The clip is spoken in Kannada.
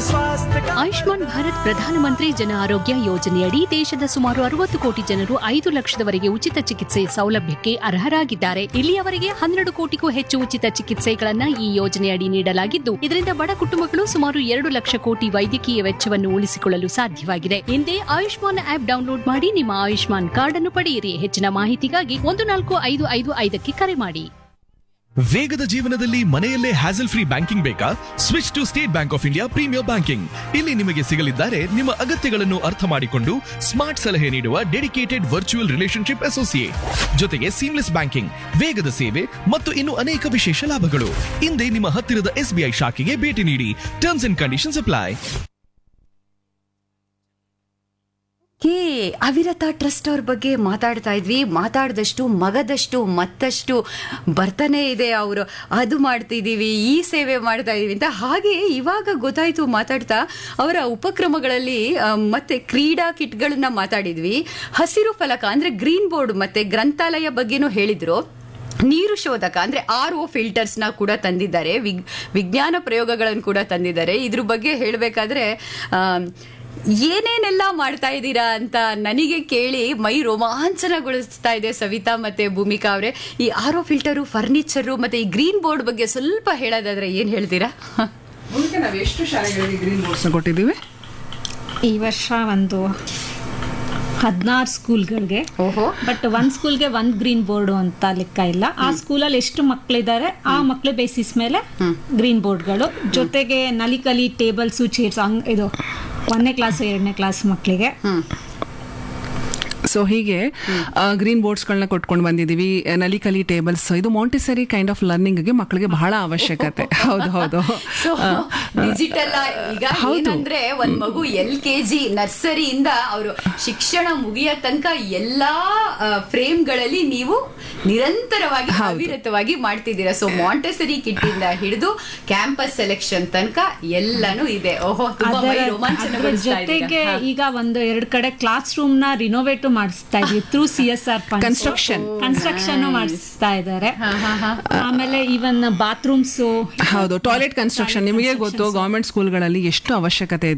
स्वास्थ्य का ಆಯುಷ್ಮಾನ್ ಭಾರತ್ ಪ್ರಧಾನಮಂತ್ರಿ ಜನ ಆರೋಗ್ಯ ಯೋಜನೆಯಡಿ ದೇಶದ ಸುಮಾರು ಅರವತ್ತು ಕೋಟಿ ಜನರು ಐದು ಲಕ್ಷದವರೆಗೆ ಉಚಿತ ಚಿಕಿತ್ಸೆ ಸೌಲಭ್ಯಕ್ಕೆ ಅರ್ಹರಾಗಿದ್ದಾರೆ ಇಲ್ಲಿಯವರೆಗೆ ಹನ್ನೆರಡು ಕೋಟಿಗೂ ಹೆಚ್ಚು ಉಚಿತ ಚಿಕಿತ್ಸೆಗಳನ್ನ ಈ ಯೋಜನೆಯಡಿ ನೀಡಲಾಗಿದ್ದು ಇದರಿಂದ ಬಡ ಕುಟುಂಬಗಳು ಸುಮಾರು ಎರಡು ಲಕ್ಷ ಕೋಟಿ ವೈದ್ಯಕೀಯ ವೆಚ್ಚವನ್ನು ಉಳಿಸಿಕೊಳ್ಳಲು ಸಾಧ್ಯವಾಗಿದೆ ಹಿಂದೆ ಆಯುಷ್ಮಾನ್ ಆಪ್ ಡೌನ್ಲೋಡ್ ಮಾಡಿ ನಿಮ್ಮ ಆಯುಷ್ಮಾನ್ ಕಾರ್ಡ್ ಅನ್ನು ಪಡೆಯಿರಿ ಹೆಚ್ಚಿನ ಮಾಹಿತಿಗಾಗಿ ಒಂದು ನಾಲ್ಕು ಐದು ಐದು ಐದಕ್ಕೆ ಕರೆ ಮಾಡಿ ವೇಗದ ಜೀವನದಲ್ಲಿ ಮನೆಯಲ್ಲೇ ಹ್ಯಾಸಲ್ ಫ್ರೀ ಬ್ಯಾಂಕಿಂಗ್ ಬೇಕಾ switch to State Bank of India premier banking ಇಲ್ಲಿ ನಿಮಗೆ ಸಿಗಲಿದ್ದಾರೆ ನಿಮ್ಮ ಅಗತ್ಯಗಳನ್ನು ಅರ್ಥ ಮಾಡಿಕೊಂಡು ಸ್ಮಾರ್ಟ್ ಸಲಹೆ ನೀಡುವ ಡೆಡಿಕೇಟೆಡ್ ವರ್ಚುವಲ್ ರಿಲೇಶನ್ಶಿಪ್ ಅಸೋಸಿಯೇಟ್ ಜೊತೆಗೆ ಸೀಮ್ಲೆಸ್ ಬ್ಯಾಂಕಿಂಗ್ ವೇಗದ ಸೇವೆ ಮತ್ತು ಇನ್ನು ಅನೇಕ ವಿಶೇಷ ಲಾಭಗಳು ಹಿಂದೆ ನಿಮ್ಮ ಹತ್ತಿರದ ಎಸ್ಬಿಐ ಶಾಖೆಗೆ ಭೇಟಿ ನೀಡಿ terms and conditions apply K Avirata trust ಅವ್ರ ಬಗ್ಗೆ ಮಾತಾಡ್ತಾ ಇದ್ವಿ ಮಾತಾಡಿದಷ್ಟು ಮಗದಷ್ಟು ಮತ್ತಷ್ಟು ಬರ್ತಾನೆ ಇದೆ ಅವರು ಅದು ಮಾಡ್ತಿದ್ದೀವಿ ಈ ಸೇವೆ ಮಾಡ್ತಾ ಇದೀವಿ ಅಂತ ಹಾಗೆ ಇವಾಗ ಗೊತ್ತಾಯ್ತು ಮಾತಾಡ್ತಾ ಅವರ ಉಪಕ್ರಮಗಳಲ್ಲಿ ಆ, ಮತ್ತೆ ಕ್ರೀಡಾ ಕಿಟ್ಗಳನ್ನ ಮಾತಾಡಿದ್ವಿ ಹಸಿರು ಫಲಕ ಅಂದ್ರೆ ಗ್ರೀನ್ ಬೋರ್ಡ್ ಮತ್ತೆ ಗ್ರಂಥಾಲಯ ಬಗ್ಗೆನೂ ಹೇಳಿದ್ರು ನೀರು ಶೋಧಕ ಅಂದ್ರೆ ಆರ್ ಒ ಫಿಲ್ಟರ್ಸ್ ನ ಕೂಡ ತಂದಿದ್ದಾರೆ ವಿಗ್- ವಿಜ್ಞಾನ ಪ್ರಯೋಗಗಳನ್ನು ಕೂಡ ತಂದಿದ್ದಾರೆ ಇದ್ರ ಬಗ್ಗೆ ಹೇಳಬೇಕಾದ್ರೆ ಏನೇನೆಲ್ಲ ಮಾಡ್ತಾ ಇದ್ದೀರಾ ಅಂತ ನನಗೆ ಕೇಳಿ ಮೈ ರೋಮಾಂಚನಗೊಳಿಸ್ತಾ ಇದೆ ಸವಿತಾ ಮತ್ತೆ ಭೂಮಿಕಾ ಅವರೇ ಈ ಆರ್ ಒ ಫಿಲ್ಟರು ಫರ್ನಿಚರು ಮತ್ತೆ ಈ ಗ್ರೀನ್ ಬೋರ್ಡ್ ಬಗ್ಗೆ ಸ್ವಲ್ಪ ಹೇಳೋದಾದ್ರೆ ಏನ್ ಹೇಳ್ತೀರಾ ಮುಂದೆ ನಾವು ಎಷ್ಟು ಶಾಲೆಗಳಿಗೆ ಗ್ರೀನ್ ಬೋರ್ಡ್ಸ್ನ ಕೊಟ್ಟಿದ್ದೀವಿ ಈ ವರ್ಷ ಒಂದು ಹದಿನಾರು ಸ್ಕೂಲ್ಗಳಿಗೆ ಓಹೋ ಬಟ್ ಒಂದ್ ಸ್ಕೂಲ್ಗೆ ಒಂದ್ ಗ್ರೀನ್ ಬೋರ್ಡ್ ಅಂತ ಲೆಕ್ಕ ಇಲ್ಲ ಆ ಸ್ಕೂಲಲ್ಲಿ ಎಷ್ಟು ಮಕ್ಕಳಿದ್ದಾರೆ ಆ ಮಕ್ಕಳ ಬೇಸಿಸ್ ಮೇಲೆ ಗ್ರೀನ್ ಬೋರ್ಡ್ಗಳು ಜೊತೆಗೆ ನಲಿಕಲಿ ಟೇಬಲ್ಸು ಚೇರ್ಸ್ ಹಂಗ್ ಇದು ಒಂದನೇ ಕ್ಲಾಸ್ ಎರಡನೇ ಕ್ಲಾಸ್ ಮಕ್ಕಳಿಗೆ ಸೊ ಹೀಗೆ ಗ್ರೀನ್ ಬೋರ್ಡ್ಸ್ಗಳನ್ನ ಕೊಟ್ಕೊಂಡು ಬಂದಿದ್ದೀವಿ ನಲಿಕಲಿ ಟೇಬಲ್ಸ್ ಇದು ಮಾಂಟಿಸರಿ ಕೈಂಡ್ ಆಫ್ ಲರ್ನಿಂಗ್ಗೆ ಮಕ್ಕಳಿಗೆ ಬಹಳ ಅವಶ್ಯಕತೆ ಹೌದು ಹೌದು ಸೊ ಆ, ಡಿಜಿಟಲ್ ಈಗ ಹೌದು. ಏನಂದ್ರೆ ಒಂದ್ ಮಗು ಎಲ್ ಕೆ ಜಿ ನರ್ಸರಿಯಿಂದ ಅವರು ಶಿಕ್ಷಣ ಮುಗಿಯ ತನಕ ಎಲ್ಲಾ ಫ್ರೇಮ್ ಗಳಲ್ಲಿ ನೀವು ನಿರಂತರವಾಗಿ ಹೌದು. ಅವಿರತವಾಗಿ ಮಾಡ್ತಿದ್ದೀರಾ ಸೊ ಮಾಂಟೆಸರಿ ಕಿಟ್ ಇಂದ ಹಿಡಿದು ಕ್ಯಾಂಪಸ್ ಸೆಲೆಕ್ಷನ್ ತನಕ ಎಲ್ಲಾನು ಇದೆ ಓಹೋ ತುಂಬಾ ಮೈ ಅದರ ರೋಮಾಂಚನಗೊಳಿಸ್ತಾ ಅದ್ರ ಜೊತೆಗೆ ಇದೀಗ. ಹಾ. ಈಗ ಒಂದು ಎರಡು ಕಡೆ ಕ್ಲಾಸ್ ರೂಮ್ ನ ರಿನೋವೇಟ್ ಮಾಡಿಸ್ತಾ ಇದೀವಿ through C S R Construction. Construction ಮಾಡಿಸ್ತಾ ಇದ್ದಾರೆ ಆಮೇಲೆ ಈವನ್ ಬಾತ್ರೂಮ್ಸ್ ಹೌದು ಟಾಯ್ಲೆಟ್ ಕನ್ಸ್ಟ್ರಕ್ಷನ್ ನಿಮಗೆ ಗೊತ್ತು ಗವರ್ಮೆಂಟ್ ಸ್ಕೂಲ್ಗಳಲ್ಲಿ ಎಷ್ಟು ಅವಶ್ಯಕತೆ ಇದೆ